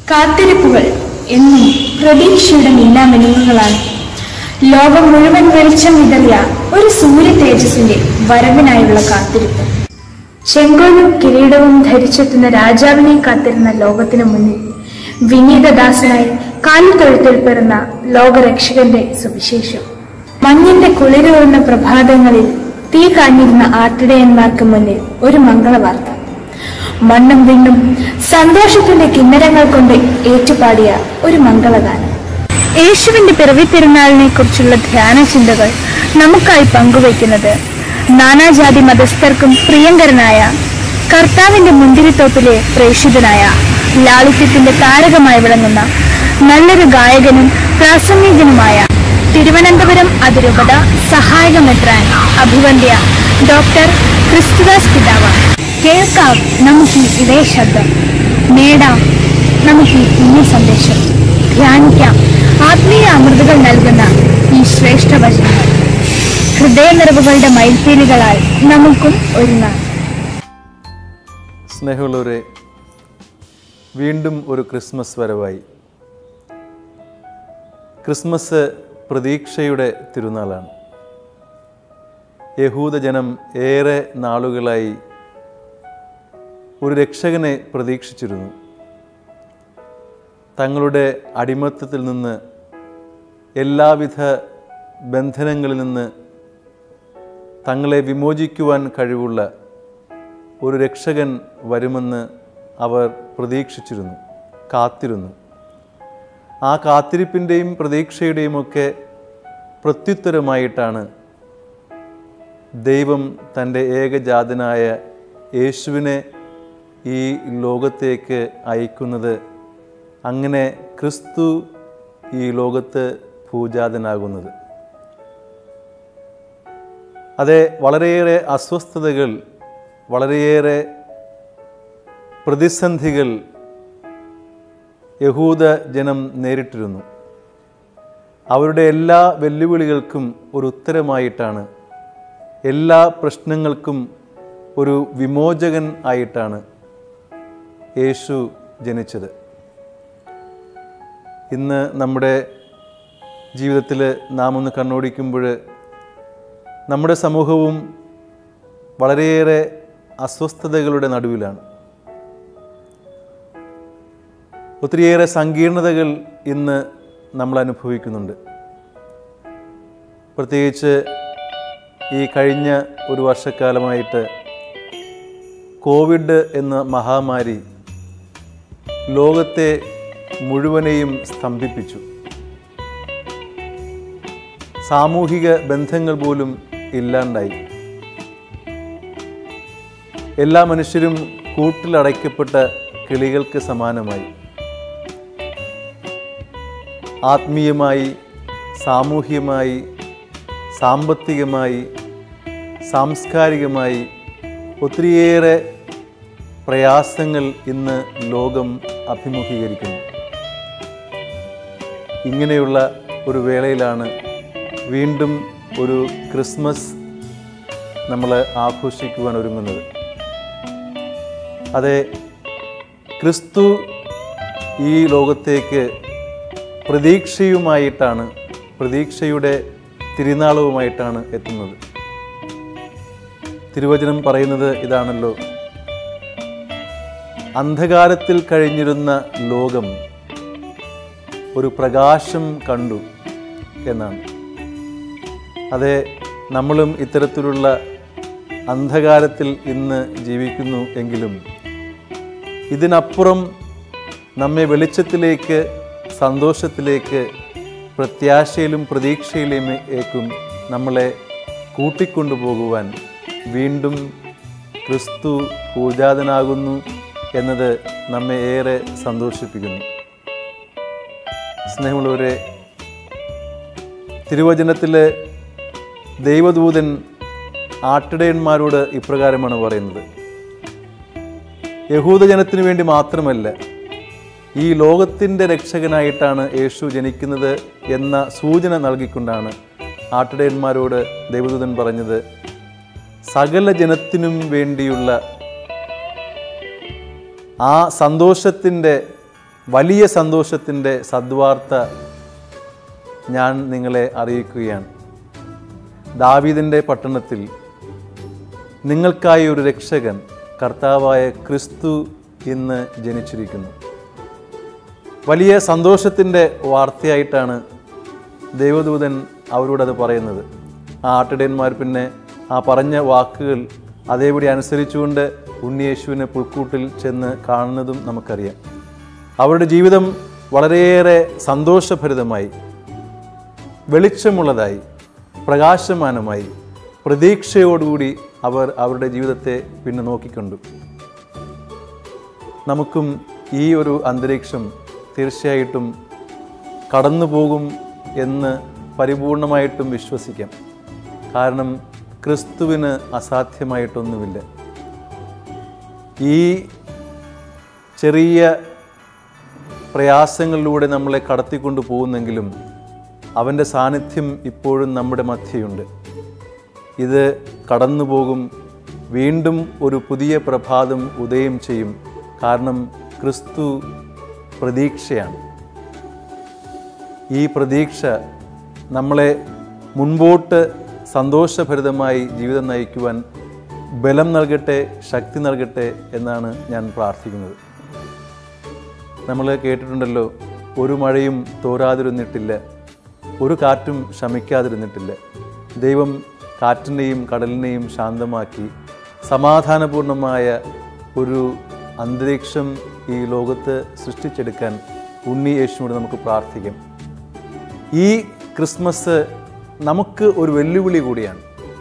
കാത്തിരിപ്പുകൾ എന്നും പ്രതീക്ഷയുടെ മിന്നാമിനുങ്ങുകളാണ് ലോകം മുഴുവൻ വെളിച്ചം വിതറിയ ഒരു സൂര്യ തേജസ്സിന്റെ വരവിനായുള്ള കാത്തിരിപ്പ് ചെങ്കോലും കിരീടവും ധരിച്ചെത്തുന്ന രാജാവിനെ കാത്തിരുന്ന ലോകത്തിനു മുന്നിൽ വിനീതദാസനായി കാലിത്തൊഴുത്തിൽ പിറന്ന ലോകരക്ഷകന്റെ സുവിശേഷം മഞ്ഞിന്റെ കുളിരൂറുന്ന പ്രഭാതങ്ങളിൽ തീ കാഞ്ഞിരുന്ന ആട്ടിടയന്മാർക്ക് മുന്നിൽ ഒരു മംഗളവാർത്ത മണ്ണും വിണ്ണും സന്തോഷത്തിന്റെ കിന്നരങ്ങൾ കൊണ്ട് ഏറ്റുപാടിയ ഒരു മംഗളഗാനം യേശുവിന്റെ പിറവി പെരുന്നാളിനെ കുറിച്ചുള്ള ധ്യാന ചിന്തകൾ നമുക്കായി പങ്കുവയ്ക്കുന്നത് നാനാജാതി മതസ്ഥർക്കും പ്രിയങ്കരനായ കർത്താവിന്റെ മുന്തിരിത്തോപ്പിലെ പ്രേക്ഷിതനായ ലാളിത്യത്തിന്റെ താരകമായി വിളങ്ങുന്ന നല്ലൊരു ഗായകനും പ്രാസംഗികനുമായ തിരുവനന്തപുരം അതിരൂപത സഹായക മെത്രാൻ അഭിവന്ദ്യ ഡോക്ടർ ക്രിസ്തുദാസ് പിതാവ് കേൾക്കാം നമുക്ക് ഈ ഇതേ ശബ്ദം നേടാം നമുക്ക് ഈ പുണ്യ സന്ദേശം ധ്യാനിക്കാം ആത്മീയ അമൃതകൾ നൽകുന്ന ഈ ശ്രേഷ്ഠ വചനങ്ങൾ ഹൃദയനിറവുകളുടെ മൈൽപ്പീലികളാൽ നമുക്കും ഒരുങ്ങാം സ്നേഹമുള്ളവരെ വീണ്ടും ഒരു ക്രിസ്മസ് വരവായി ക്രിസ്മസ് പ്രതീക്ഷയുടെ തിരുനാളാണ് യഹൂദജനം ഏറെ നാളുകളായി ഒരു രക്ഷകനെ പ്രതീക്ഷിച്ചിരുന്നു തങ്ങളുടെ അടിമത്തത്തിൽ നിന്ന് എല്ലാവിധ ബന്ധനങ്ങളിൽ നിന്ന് തങ്ങളെ വിമോചിക്കുവാൻ കഴിവുള്ള ഒരു രക്ഷകൻ വരുമെന്ന് അവർ പ്രതീക്ഷിച്ചിരുന്നു കാത്തിരുന്നു ആ കാത്തിരിപ്പിൻ്റെയും പ്രതീക്ഷയുടെയും ഒക്കെ പ്രത്യുത്തരമായിട്ടാണ് ദൈവം തൻ്റെ ഏകജാതനായ യേശുവിനെ ഈ ലോകത്തേക്ക് അയക്കുന്നത് അങ്ങനെ ക്രിസ്തു ഈ ലോകത്ത് പൂജാതനാകുന്നത് അതെ വളരെയേറെ അസ്വസ്ഥതകൾ വളരെയേറെ പ്രതിസന്ധികൾ യഹൂദ ജനം നേരിട്ടിരുന്നു അവരുടെ എല്ലാ വെല്ലുവിളികൾക്കും ഒരു ഉത്തരമായിട്ടാണ് എല്ലാ പ്രശ്നങ്ങൾക്കും ഒരു വിമോചകൻ ആയിട്ടാണ് യേശു ജനിച്ചത് ഇന്ന് നമ്മുടെ ജീവിതത്തിൽ നാം ഒന്ന് കണ്ണോടിക്കുമ്പോൾ നമ്മുടെ സമൂഹവും വളരെയേറെ അസ്വസ്ഥതകളുടെ നടുവിലാണ് ഒത്തിരിയേറെ സങ്കീർണതകൾ ഇന്ന് നമ്മൾ അനുഭവിക്കുന്നുണ്ട് പ്രത്യേകിച്ച് ഈ കഴിഞ്ഞ ഒരു വർഷക്കാലമായിട്ട് കോവിഡ് എന്ന മഹാമാരി ലോകത്തെ മുഴുവനെയും സ്തംഭിപ്പിച്ചു സാമൂഹിക ബന്ധങ്ങൾ പോലും ഇല്ലാണ്ടായി എല്ലാ മനുഷ്യരും കൂട്ടിലടയ്ക്കപ്പെട്ട കിളികൾക്ക് സമാനമായി ആത്മീയമായി സാമൂഹ്യമായി സാമ്പത്തികമായി സാംസ്കാരികമായി ഒത്തിരിയേറെ പ്രയാസങ്ങൾ ഇന്ന് ലോകം അഭിമുഖീകരിക്കുന്നു ഇങ്ങനെയുള്ള ഒരു വേളയിലാണ് വീണ്ടും ഒരു ക്രിസ്മസ് നമ്മൾ ആഘോഷിക്കുവാൻ ഒരുങ്ങുന്നത് അതെ ക്രിസ്തു ഈ ലോകത്തേക്ക് പ്രതീക്ഷയുമായിട്ടാണ് പ്രതീക്ഷയുടെ തിരുനാളവുമായിട്ടാണ് എത്തുന്നത് തിരുവചനം പറയുന്നത് ഇതാണല്ലോ അന്ധകാരത്തിൽ കഴിഞ്ഞിരുന്ന ലോകം ഒരു പ്രകാശം കണ്ടു എന്നാണ് അതെ നമ്മളും ഇത്തരത്തിലുള്ള അന്ധകാരത്തിൽ ഇന്ന് ജീവിക്കുന്നു എങ്കിലും ഇതിനപ്പുറം നമ്മെ വെളിച്ചത്തിലേക്ക് സന്തോഷത്തിലേക്ക് പ്രത്യാശയിലും പ്രതീക്ഷയിലേക്കും നമ്മളെ കൂട്ടിക്കൊണ്ടുപോകുവാൻ വീണ്ടും ക്രിസ്തു പൂജാതനാകുന്നു എന്നത് നമ്മെ ഏറെ സന്തോഷിപ്പിക്കുന്നു സ്നേഹമുള്ളവരെ തിരുവചനത്തിലെ ദൈവദൂതൻ ആട്ടിടയന്മാരോട് ഇപ്രകാരമാണ് പറയുന്നത് യഹൂദജനത്തിനു വേണ്ടി മാത്രമല്ല ഈ ലോകത്തിൻ്റെ രക്ഷകനായിട്ടാണ് യേശു ജനിക്കുന്നത് എന്ന സൂചന നൽകിക്കൊണ്ടാണ് ആട്ടിടയന്മാരോട് ദൈവദൂതൻ പറഞ്ഞത് സകല ജനത്തിനും വേണ്ടിയുള്ള ആ സന്തോഷത്തിൻ്റെ വലിയ സന്തോഷത്തിൻ്റെ സദ്വാർത്ത ഞാൻ നിങ്ങളെ അറിയിക്കുകയാണ് ദാവീദിൻ്റെ പട്ടണത്തിൽ നിങ്ങൾക്കായി ഒരു രക്ഷകൻ കർത്താവായ ക്രിസ്തു ഇന്ന് ജനിച്ചിരിക്കുന്നു വലിയ സന്തോഷത്തിൻ്റെ വാർത്തയായിട്ടാണ് ദൈവദൂതൻ അവരോടത് പറയുന്നത് ആ ആട്ടിടയന്മാർ പിന്നെ ആ പറഞ്ഞ വാക്കുകൾ അതേപടി അനുസരിച്ചുകൊണ്ട് ഉണ്ണിയേശുവിനെ പുൽക്കൂട്ടിൽ ചെന്ന് കാണുന്നതും നമുക്കറിയാം അവരുടെ ജീവിതം വളരെയേറെ സന്തോഷഭരിതമായി വെളിച്ചമുള്ളതായി പ്രകാശമാനമായി പ്രതീക്ഷയോടുകൂടി അവർ അവരുടെ ജീവിതത്തെ പിന്നെ നോക്കിക്കൊണ്ടു നമുക്കും ഈ ഒരു അന്തരീക്ഷം തീർച്ചയായിട്ടും കടന്നു പോകും എന്ന് പരിപൂർണമായിട്ടും വിശ്വസിക്കാം കാരണം ക്രിസ്തുവിന് അസാധ്യമായിട്ടൊന്നുമില്ല ഈ ചെറിയ പ്രയാസങ്ങളിലൂടെ നമ്മളെ കടത്തിക്കൊണ്ടു പോകുന്നെങ്കിലും അവൻ്റെ സാന്നിധ്യം ഇപ്പോഴും നമ്മുടെ മധ്യയുണ്ട് ഇത് കടന്നു പോകും വീണ്ടും ഒരു പുതിയ പ്രഭാതം ഉദയം ചെയ്യും കാരണം ക്രിസ്തു പ്രതീക്ഷയാണ് ഈ പ്രതീക്ഷ നമ്മളെ മുൻപോട്ട് സന്തോഷഭരിതമായി ജീവിതം നയിക്കുവാൻ ബലം നൽകട്ടെ ശക്തി നൽകട്ടെ എന്നാണ് ഞാൻ പ്രാർത്ഥിക്കുന്നത് നമ്മൾ കേട്ടിട്ടുണ്ടല്ലോ ഒരു മഴയും തോരാതിരുന്നിട്ടില്ല ഒരു കാറ്റും ശമിക്കാതിരുന്നിട്ടില്ല ദൈവം കാറ്റിനെയും കടലിനെയും ശാന്തമാക്കി സമാധാനപൂർണമായ ഒരു അന്തരീക്ഷം ഈ ലോകത്ത് സൃഷ്ടിച്ചെടുക്കാൻ ഉണ്ണി യേശുവിനോട് നമുക്ക് പ്രാർത്ഥിക്കാം ഈ ക്രിസ്മസ് നമുക്ക് ഒരു വെല്ലുവിളി കൂടിയാണ്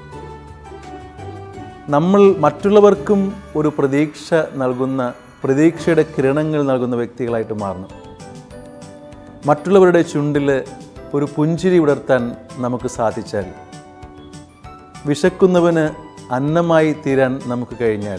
നമ്മൾ മറ്റുള്ളവർക്കും ഒരു പ്രതീക്ഷ നൽകുന്ന പ്രതീക്ഷയുടെ കിരണങ്ങൾ നൽകുന്ന വ്യക്തികളായിട്ട് മാറണം മറ്റുള്ളവരുടെ ചുണ്ടിൽ ഒരു പുഞ്ചിരി വിടർത്താൻ നമുക്ക് സാധിച്ചാൽ വിശക്കുന്നവന് അന്നമായി തീരാൻ നമുക്ക് കഴിഞ്ഞാൽ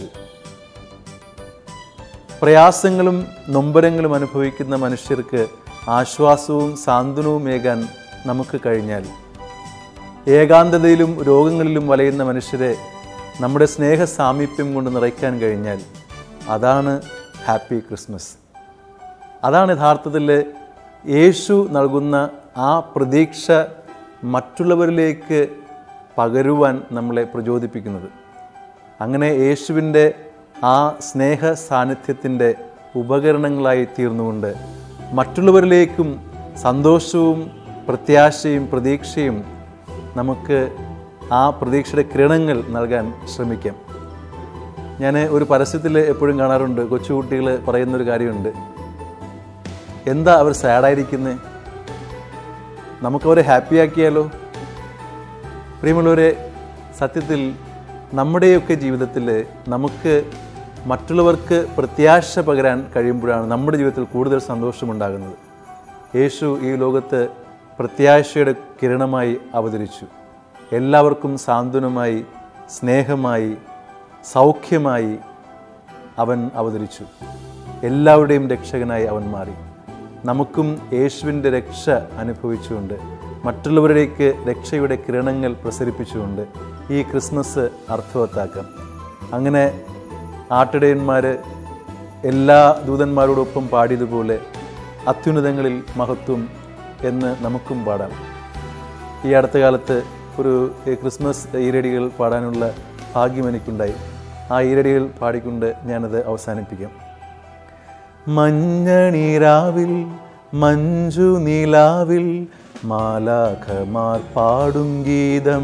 പ്രയാസങ്ങളും നൊമ്പരങ്ങളും അനുഭവിക്കുന്ന മനുഷ്യർക്ക് ആശ്വാസവും സാന്ത്വനവുമേകാൻ നമുക്ക് കഴിഞ്ഞാൽ ഏകാന്തതയിലും രോഗങ്ങളിലും വലയുന്ന മനുഷ്യരെ നമ്മുടെ സ്നേഹ സാമീപ്യം കൊണ്ട് നിറയ്ക്കാൻ കഴിഞ്ഞാൽ അതാണ് ഹാപ്പി ക്രിസ്മസ് അതാണ് യഥാർത്ഥത്തിൽ യേശു നൽകുന്ന ആ പ്രതീക്ഷ മറ്റുള്ളവരിലേക്ക് പകരുവാൻ നമ്മളെ പ്രചോദിപ്പിക്കുന്നത് അങ്ങനെ യേശുവിൻ്റെ ആ സ്നേഹ സാന്നിധ്യത്തിൻ്റെ ഉപകരണങ്ങളായി തീർന്നുകൊണ്ട് മറ്റുള്ളവരിലേക്കും സന്തോഷവും പ്രത്യാശയും പ്രതീക്ഷയും നമുക്ക് ആ പ്രതീക്ഷയുടെ കിരണങ്ങൾ നൽകാൻ ശ്രമിക്കാം ഞാൻ ഒരു പരസ്യത്തിൽ എപ്പോഴും കാണാറുണ്ട് കൊച്ചുകുട്ടികൾ പറയുന്നൊരു കാര്യമുണ്ട് എന്താ അവർ സാഡായിരിക്കുന്നത് നമുക്കവരെ ഹാപ്പിയാക്കിയാലോ പ്രിയമുള്ളവരെ സത്യത്തിൽ നമ്മുടെയൊക്കെ ജീവിതത്തിൽ നമുക്ക് മറ്റുള്ളവർക്ക് പ്രത്യാശ പകരാൻ കഴിയുമ്പോഴാണ് നമ്മുടെ ജീവിതത്തിൽ കൂടുതൽ സന്തോഷമുണ്ടാകുന്നത് യേശു ഈ ലോകത്ത് പ്രത്യാശയുടെ കിരണമായി അവതരിച്ചു എല്ലാവർക്കും സാന്ത്വനമായി സ്നേഹമായി സൗഖ്യമായി അവൻ അവതരിച്ചു എല്ലാവരുടെയും രക്ഷകനായി അവൻ മാറി നമുക്കും യേശുവിൻ്റെ രക്ഷ അനുഭവിച്ചുകൊണ്ട് മറ്റുള്ളവരിലേക്ക് രക്ഷയുടെ കിരണങ്ങൾ പ്രസരിപ്പിച്ചുകൊണ്ട് ഈ ക്രിസ്മസ് അർത്ഥവത്താക്കാം അങ്ങനെ ആട്ടിടയന്മാർ എല്ലാ ദൂതന്മാരോടൊപ്പം പാടിയതുപോലെ അത്യുന്നതങ്ങളിൽ മഹത്വം എന്ന് നമുക്കും പാടാം ഈ അടുത്ത കാലത്ത് ഒരു ഈ ക്രിസ്മസ് ഈരടികൾ പാടാനുള്ള ഭാഗ്യം എനിക്കുണ്ടായി ആ ഈരടികൾ പാടിക്കൊണ്ട് ഞാനത് അവസാനിപ്പിക്കാം മഞ്ഞണീരാവിൽ മഞ്ജു നിലാവിൽ മാലാഖമാർ പാടും ഗീതം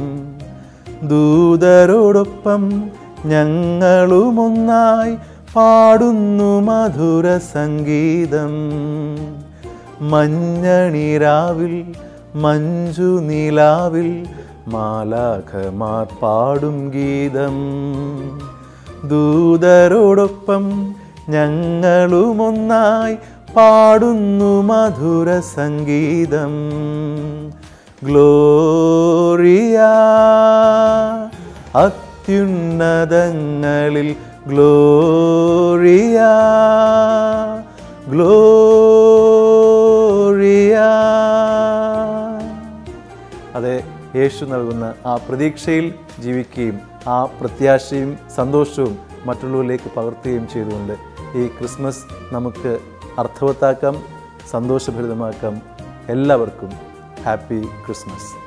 ദൂതരോടൊപ്പം ഞങ്ങളുമൊന്നായി പാടുന്നു മധുര സംഗീതം മഞ്ഞണീരാവിൽ മഞ്ജു നിലാവിൽ മാലാഖമാർ പാടും ഗീതം ദൂതരോടൊപ്പം ഞങ്ങളുമൊന്നായി പാടുന്നു മധുര സംഗീതം ഗ്ലോറിയ അത്യുന്നതങ്ങളിൽ ഗ്ലോറിയ ഗ്ലോറിയ അതെ യേശു നൽകുന്ന ആ പ്രതീക്ഷയിൽ ജീവിക്കുകയും ആ പ്രത്യാശയും സന്തോഷവും മറ്റുള്ളവരിലേക്ക് പകർത്തുകയും ചെയ്തുകൊണ്ട് ഈ ക്രിസ്മസ് നമുക്ക് അർത്ഥവത്താക്കാം സന്തോഷഭരിതമാക്കാം എല്ലാവർക്കും ഹാപ്പി ക്രിസ്മസ്